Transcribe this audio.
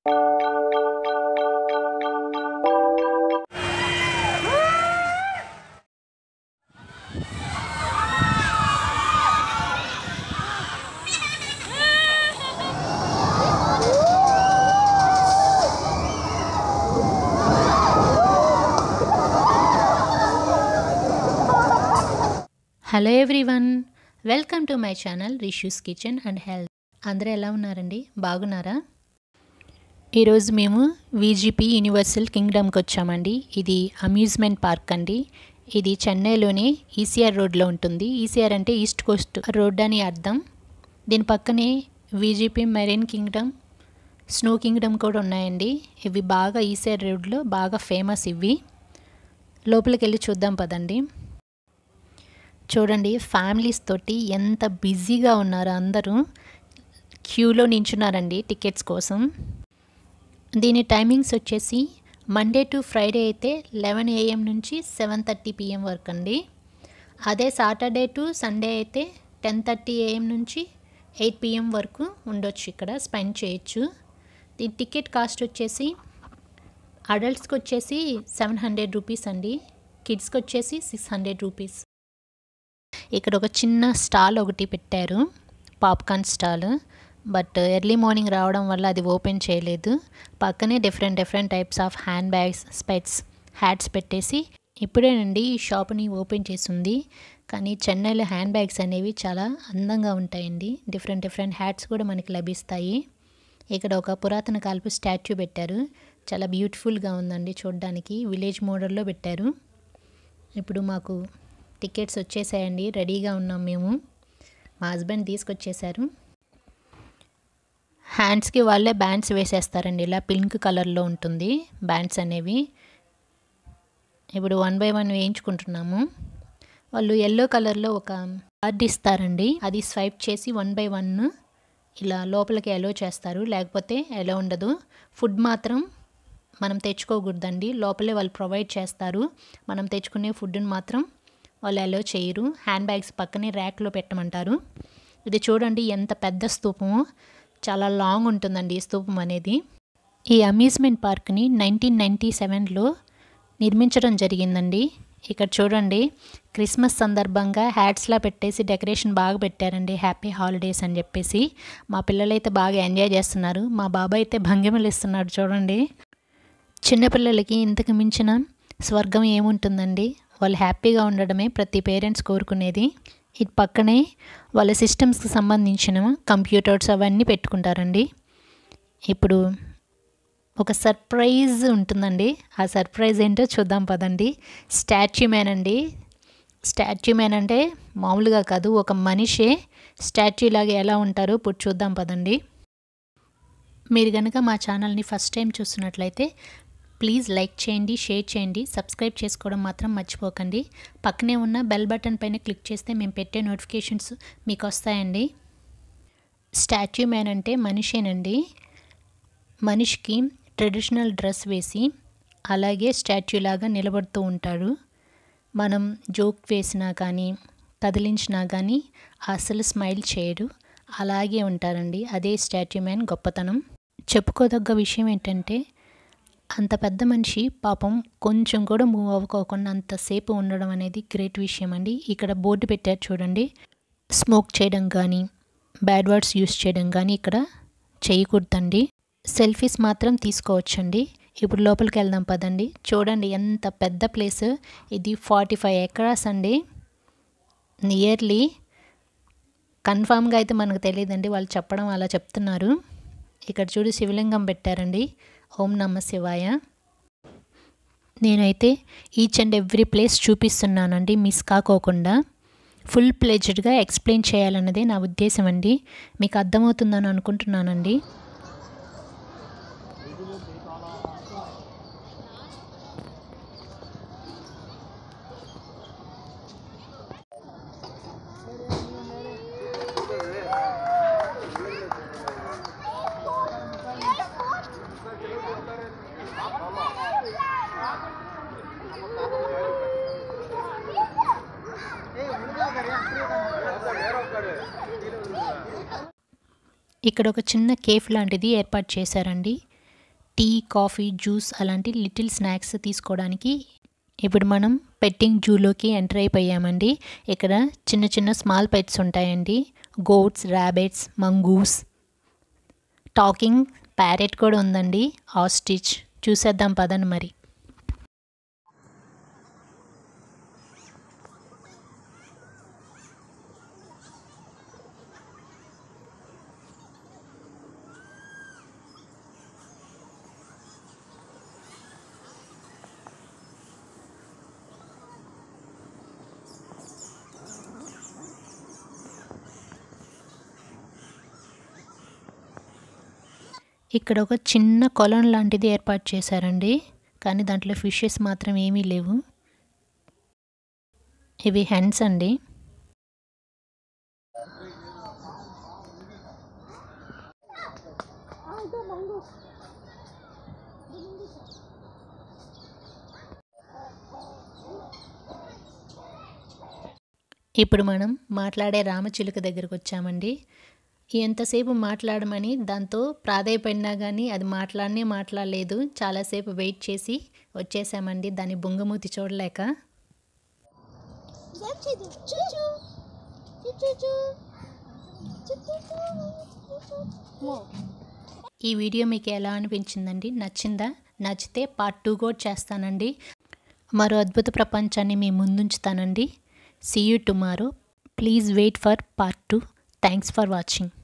hello everyone welcome to my channel Rishu's kitchen and health అందరూ ఎలా ఉన్నారండి బాగున్నారా ఈరోజు మేము విజిపి యూనివర్సల్ కింగ్డమ్కి వచ్చామండి ఇది అమ్యూజ్మెంట్ పార్క్ అండి ఇది చెన్నైలోనే ఈసీఆర్ రోడ్లో ఉంటుంది ఈసీఆర్ అంటే ఈస్ట్ కోస్ట్ రోడ్ అని అర్థం దీని పక్కనే VGP marine kingdom snow kingdom కూడా ఉన్నాయండి ఇవి బాగా ఈసీఆర్ రోడ్లో బాగా ఫేమస్ ఇవి లోపలికి వెళ్ళి చూద్దాం పదండి చూడండి ఫ్యామిలీస్ తోటి ఎంత బిజీగా ఉన్నారో అందరూ క్యూలో నించున్నారండి టికెట్స్ కోసం దీని టైమింగ్స్ వచ్చేసి మండే టు ఫ్రైడే అయితే లెవెన్ ఏఎం నుంచి సెవెన్ థర్టీ పిఎం వరకు అండి అదే సాటర్డే టు సండే అయితే టెన్ థర్టీ ఏఎం నుంచి ఎయిట్ పిఎం వరకు ఉండొచ్చు ఇక్కడ స్పెండ్ చేయొచ్చు దీని టికెట్ కాస్ట్ వచ్చేసి అడల్ట్స్కి వచ్చేసి సెవెన్ హండ్రెడ్ రూపీస్ అండి కిడ్స్కి వచ్చేసి సిక్స్ హండ్రెడ్ రూపీస్ ఇక్కడ ఒక చిన్న స్టాల్ ఒకటి పెట్టారు popcorn stall but early morning రావడం వల్ల అది ఓపెన్ చేయలేదు పక్కనే different different types of hand bags specs hats పెట్టేసి ఇప్పుడేనండి ఈ షాప్ని ఓపెన్ చేసింది కానీ చెన్నైలో హ్యాండ్ బ్యాగ్స్ అనేవి చాలా అందంగా ఉంటాయండి డిఫరెంట్ డిఫరెంట్ హ్యాట్స్ కూడా మనకి లభిస్తాయి ఇక్కడ ఒక పురాతన కాలపు స్టాచ్యూ పెట్టారు చాలా బ్యూటిఫుల్గా ఉందండి చూడడానికి విలేజ్ మోడల్లో పెట్టారు ఇప్పుడు మాకు టికెట్స్ వచ్చేసాయండి రెడీగా ఉన్నాం మేము మా హస్బెండ్ తీసుకొచ్చేసారు హ్యాండ్స్కి వాళ్ళే బ్యాండ్స్ వేసేస్తారండి ఇలా పింక్ కలర్లో ఉంటుంది బ్యాండ్స్ అనేవి ఇప్పుడు వన్ బై వన్ వేయించుకుంటున్నాము వాళ్ళు ఎల్లో కలర్లో ఒక కార్డ్ ఇస్తారండి అది స్వైప్ చేసి వన్ బై వన్ ఇలా లోపలికి ఎలో చేస్తారు లేకపోతే ఎలో ఉండదు ఫుడ్ మాత్రం మనం తెచ్చుకోకూడదండి లోపలే వాళ్ళు ప్రొవైడ్ చేస్తారు మనం తెచ్చుకునే ఫుడ్ని మాత్రం వాళ్ళు అలో చేయరు హ్యాండ్ బ్యాగ్స్ పక్కనే ర్యాక్లో పెట్టమంటారు ఇది చూడండి ఎంత పెద్ద స్తూపము చాలా లాంగ్ ఉంటుందండి ఈ స్తూపం అనేది ఈ అమ్యూజ్మెంట్ పార్క్ని నైన్టీన్ నైంటీ సెవెన్లో నిర్మించడం జరిగిందండి ఇక్కడ చూడండి క్రిస్మస్ సందర్భంగా హ్యాట్స్లా పెట్టేసి డెకరేషన్ బాగా పెట్టారండి హ్యాపీ హాలిడేస్ అని చెప్పేసి మా పిల్లలైతే బాగా ఎంజాయ్ చేస్తున్నారు మా బాబాయ్ అయితే భంగిమలు ఇస్తున్నాడు చూడండి చిన్నపిల్లలకి ఇంతకు మించిన స్వర్గం ఏముంటుందండి వాళ్ళు హ్యాపీగా ఉండడమే ప్రతి పేరెంట్స్ కోరుకునేది ఇటు పక్కనే వాళ్ళ సిస్టమ్స్కి సంబంధించిన కంప్యూటర్స్ అవన్నీ పెట్టుకుంటారండి ఇప్పుడు ఒక సర్ప్రైజ్ ఉంటుందండి ఆ సర్ప్రైజ్ ఏంటో చూద్దాం పదండి స్టాచ్యూ మ్యాన్ అండి స్టాచ్యూ మ్యాన్ అంటే మామూలుగా కాదు ఒక మనిషే స్టాచ్యూ లాగా ఎలా ఉంటారో ఇప్పుడు చూద్దాం పదండి మీరు కనుక మా ఛానల్ని ఫస్ట్ టైం చూస్తున్నట్లయితే ప్లీజ్ లైక్ చేయండి షేర్ చేయండి సబ్స్క్రైబ్ చేసుకోవడం మాత్రం మర్చిపోకండి పక్కనే ఉన్న బెల్ బటన్ పైన క్లిక్ చేస్తే మేము పెట్టే నోటిఫికేషన్స్ మీకు వస్తాయండి స్టాచ్యూ మ్యాన్ అంటే మనిషేనండి మనిషికి ట్రెడిషనల్ డ్రెస్ వేసి అలాగే స్టాచ్యూ లాగా నిలబడుతూ ఉంటాడు మనం జోక్ వేసినా కానీ కదిలించినా కానీ అసలు స్మైల్ చేయడు అలాగే ఉంటారండి అదే స్టాచ్యూ మ్యాన్ గొప్పతనం చెప్పుకోదగ్గ విషయం ఏంటంటే అంత పెద్ద మనిషి పాపం కొంచెం కూడా మూవ్ అవ్వకోకుండా అంతసేపు ఉండడం అనేది గ్రేట్ విషయం అండి ఇక్కడ బోర్డు పెట్టారు చూడండి స్మోక్ చేయడం కానీ బ్యాడ్ వర్డ్స్ యూస్ చేయడం కానీ ఇక్కడ చేయకూడదండి సెల్ఫీస్ మాత్రం తీసుకోవచ్చండి ఇప్పుడు లోపలికి వెళ్దాం పదండి చూడండి ఎంత పెద్ద ప్లేస్ ఇది ఫార్టీ ఫైవ్ ఎకరాస్ అండి నియర్లీ కన్ఫామ్గా అయితే మనకు తెలియదండి వాళ్ళు చెప్పడం అలా చెప్తున్నారు ఇక్కడ చూడు శివలింగం పెట్టారండి ఓం నమ శివాయ నేనైతే ఈచ్ అండ్ ఎవ్రీ ప్లేస్ చూపిస్తున్నానండి మిస్ కాకోకుండా ఫుల్ ప్లెజ్డ్గా ఎక్స్ప్లెయిన్ చేయాలన్నదే నా ఉద్దేశం అండి మీకు అర్థమవుతుందని అనుకుంటున్నానండి ఇక్కడ ఒక చిన్న కేఫ్ లాంటిది ఏర్పాటు చేశారండి టీ కాఫీ జ్యూస్ అలాంటి లిటిల్ స్నాక్స్ తీసుకోవడానికి ఇప్పుడు మనం పెట్టింగ్ జూలోకి ఎంటర్ అయిపోయామండి ఇక్కడ చిన్న చిన్న స్మాల్ పెట్స్ ఉంటాయండి goats rabbits mongoose talking parrot కూడా ఉందండి ఆస్టిచ్ చూసేద్దాం పదండి మరి ఇక్కడ ఒక చిన్న కొలం లాంటిది ఏర్పాటు చేశారండి కానీ దాంట్లో ఫిషెస్ మాత్రం ఏమీ లేవు ఇవి హెన్స్ అండి ఇప్పుడు మనం మాట్లాడే రామచిలుక దగ్గరకు వచ్చామండి ఎంతసేపు మాట్లాడమని దాంతో ప్రాధాయపడినా కానీ అది మాట్లాడనే మాట్లాడలేదు చాలాసేపు వెయిట్ చేసి వచ్చేసామండి దాని బొంగమూతి చూడలేక ఈ వీడియో మీకు ఎలా అనిపించిందండి నచ్చిందా నచ్చితే పార్ట్ టూ కూడా చేస్తానండి మరో అద్భుత ప్రపంచాన్ని మీ ముందుంచుతానండి see you tomorrow please wait for part two thanks for watching